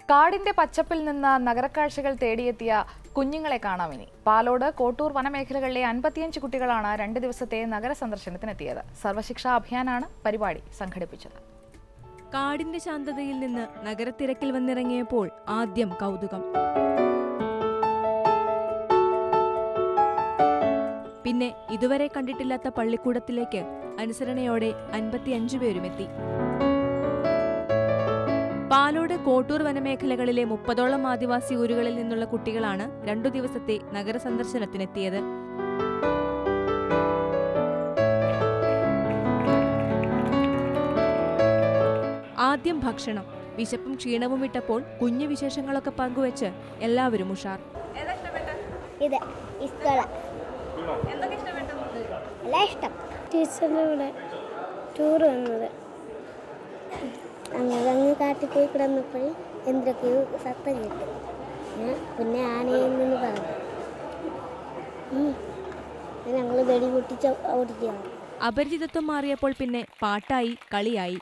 കാടിന്റെ പച്ചപ്പിൽ നിന്ന് നഗരക്കാഴ്ചകൾ തേടിയെത്തിയ കുഞ്ഞുങ്ങളെ കാണാം ഇനി പാലോട് കോട്ടൂർ വനമേഖലകളിലെ അൻപത്തിയഞ്ച് കുട്ടികളാണ് രണ്ട് ദിവസത്തെ നഗര സന്ദർശനത്തിനെത്തിയത് സർവശിക്ഷാ അഭിയാനാണ് പരിപാടി സംഘടിപ്പിച്ചത് കാടിന്റെ ശാന്തതയിൽ നിന്ന് നഗരത്തിരക്കിൽ വന്നിറങ്ങിയപ്പോൾ ആദ്യം കൗതുകം പിന്നെ ഇതുവരെ കണ്ടിട്ടില്ലാത്ത പള്ളിക്കൂടത്തിലേക്ക് അനുസരണയോടെ അൻപത്തിയഞ്ചു പേരുമെത്തി പാലോട് കോട്ടൂർ വനമേഖലകളിലെ മുപ്പതോളം ആദിവാസി ഊരുകളിൽ നിന്നുള്ള കുട്ടികളാണ് രണ്ടു ദിവസത്തെ നഗര സന്ദർശനത്തിനെത്തിയത് ആദ്യം ഭക്ഷണം വിശപ്പും ക്ഷീണവും വിട്ടപ്പോൾ കുഞ്ഞു വിശേഷങ്ങളൊക്കെ പങ്കുവെച്ച് എല്ലാവരും ഉഷാർ ഇത് ഇസ്കള എല്ലാം ഇഷ്ടം ടീച്ചറിൻ്റെ കൂടെ ടൂർ വന്നത് അങ്ങനെ അങ്ങ് കാട്ടിൽ പോയി കിടന്നപ്പോൾ എന്തൊക്കെയോ സത്തം കിട്ടും ഞാൻ പിന്നെ ആനയിൽ നിന്ന് പറഞ്ഞു ഞങ്ങൾ വെടി പൊട്ടിച്ച് ഓടിക്കുകയാണ് അപരിചിതത്വം മാറിയപ്പോൾ പിന്നെ പാട്ടായി കളിയായി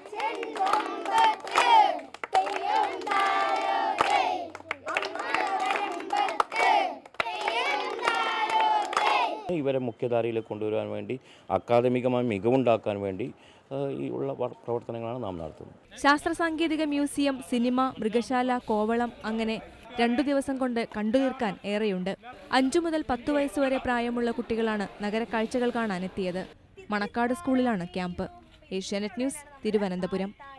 ഇവരെ മുഖ്യധാരയിലേക്ക് കൊണ്ടുവരാൻ വേണ്ടി അക്കാദമികമായി മികവുണ്ടാക്കാൻ വേണ്ടി ആ, ഈ ഉള്ള വ- പ്രവർത്തനങ്ങളാണ് നാം നടത്തുന്നത് ശാസ്ത്ര സാങ്കേതിക മ്യൂസിയം സിനിമ മൃഗശാല കോവളം അങ്ങനെ രണ്ടു ദിവസം കൊണ്ട് കണ്ടു തീർക്കാൻ ഏറെയുണ്ട് അഞ്ചു മുതൽ പത്തു വയസ്സുവരെ പ്രായമുള്ള കുട്ടികളാണ് നഗരക്കാഴ്ചകൾ കാണാനെത്തിയത് മണക്കാട് സ്കൂളിലാണ് ക്യാമ്പ് ഏഷ്യാനെറ്റ് ന്യൂസ് തിരുവനന്തപുരം